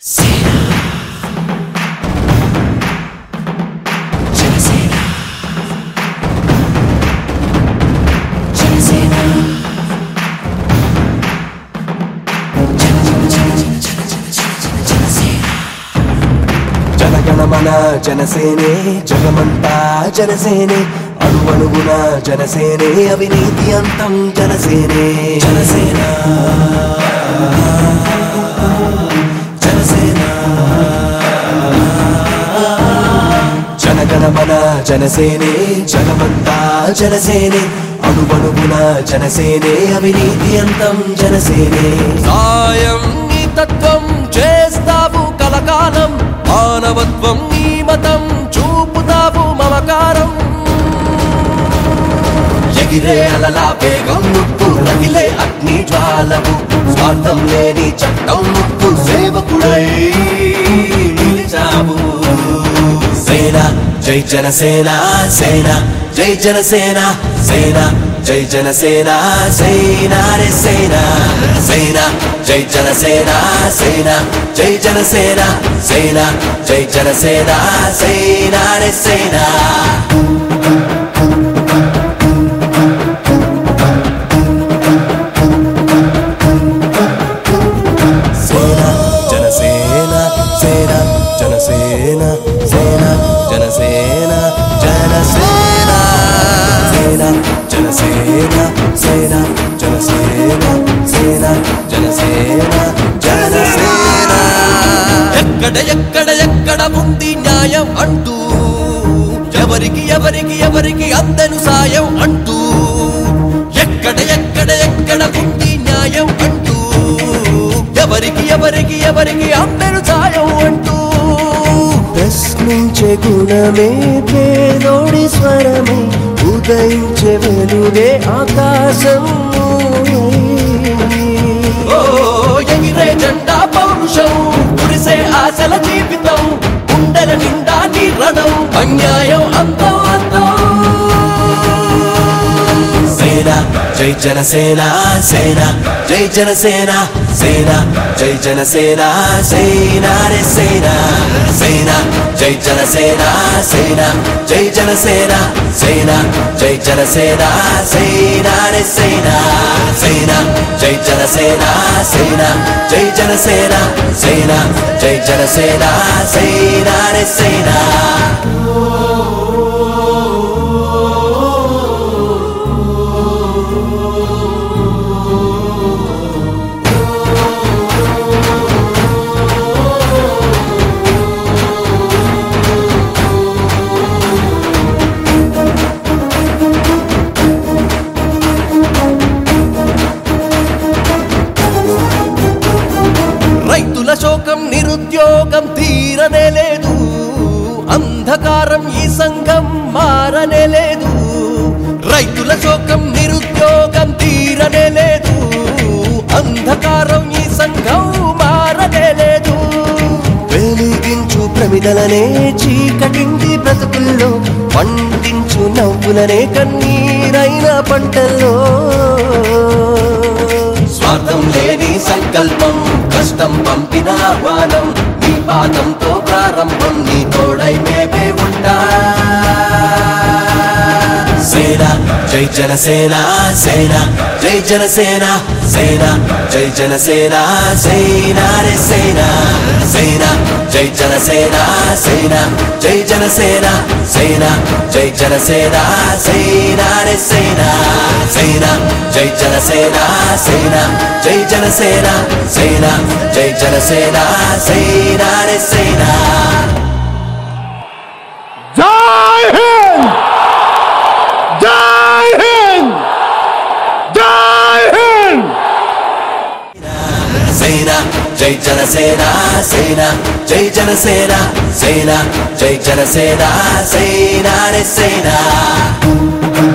జనగణమన జనసేనే జగమంతా జనసేనే అణువణువున జనసేనే అవినీతి అంతం జనసేనే జనసేన జనసేన జనగణమన జనసేనే జగమంతా జనసేనే అణువణువున జనసేనే అవినీతి అంతం జనసేనే సాయం నీ తత్వం చేస్తావు కలకాలం మానవత్వం నీ మతం చూపుతావు మమకారం ఎగిరే అలలా వేగం నువ్వు రగిలే అగ్ని జ్వాలవు స్వార్థం లేని చట్టం నువ్వు సేవకుడై నిలిచావు సేన జై జనసేన సేన జై జనసేన సేన జై జనసేన సేన రే సేన సేన జై జనసేన సేన జై జనసేన సేన జై జనసేన సేన రే సేన సేన జనసేన సేన జనసేన సేన జనసేన జనసేన సేన జనసేన సేన జనసేన సేన జనసేన జనసేన ఎక్కడ ఎక్కడ ఎక్కడ ఉంది న్యాయం అంటూ ఎవరికి ఎవరికి ఎవరికి అందను సాయం అంటూ ఎక్కడ ఎక్కడ ఎక్కడ ఉంది న్యాయం అంటూ ఎవరికి ఎవరికి ఎవరికి అందను సాయం అంటూ ప్రశ్నించే గుణమే పేదోడి స్వరమే ఉదయించే వెలుగే ఆకాశం ఓ ఎగిరే జెండా పౌరుషం కురిసే ఆశల జీవితం గుండెల నిండా నిరణం అన్యాయం అంతం అంతం సేన జై జనసేన సేన జై జనసేన సేన జై జనసేన సేన రే సేన సేన జై జనసేన సేన జై జనసేన సేన జై జనసేన సేన రే సేన సేన జై జనసేన సేన జై జనసేన సేన జై జనసేన సేన రే సేన రైతుల శోకం నిరుద్యోగం తీరనే లేదు అంధకారం ఈ సంఘం మారనే లేదు రైతుల శోకం నిరుద్యోగం తీరనే లేదు అంధకారం ఈ సంఘం మారనే లేదు వెలిగించు ప్రమిదలనే చీకటింటి బ్రతుకుల్లో పండించు నవ్వులనే కన్నీరైన పంటల్లో స్వార్థం లేని సంకల్పం కష్టం పంపిన ఆహ్వానం నీ పాదంతో ప్రారంభం నీ తోడై మేమే ఉంటా సేన జై జనసేన సేన జై జనసేన సేన జై జనసేన సేన రే సేన సేన జై జనసేన సేన జై జనసేన సేన జై జనసేన సేన రే సేన సేన జై జనసేన సేన జై జనసేన సేన జై జనసేన సేన రే సేన జై హింద్ జై హింద్ జై హింద్ సేన జై జనసేన సేన జై జనసేన సేన జై జనసేన సేన రే సేన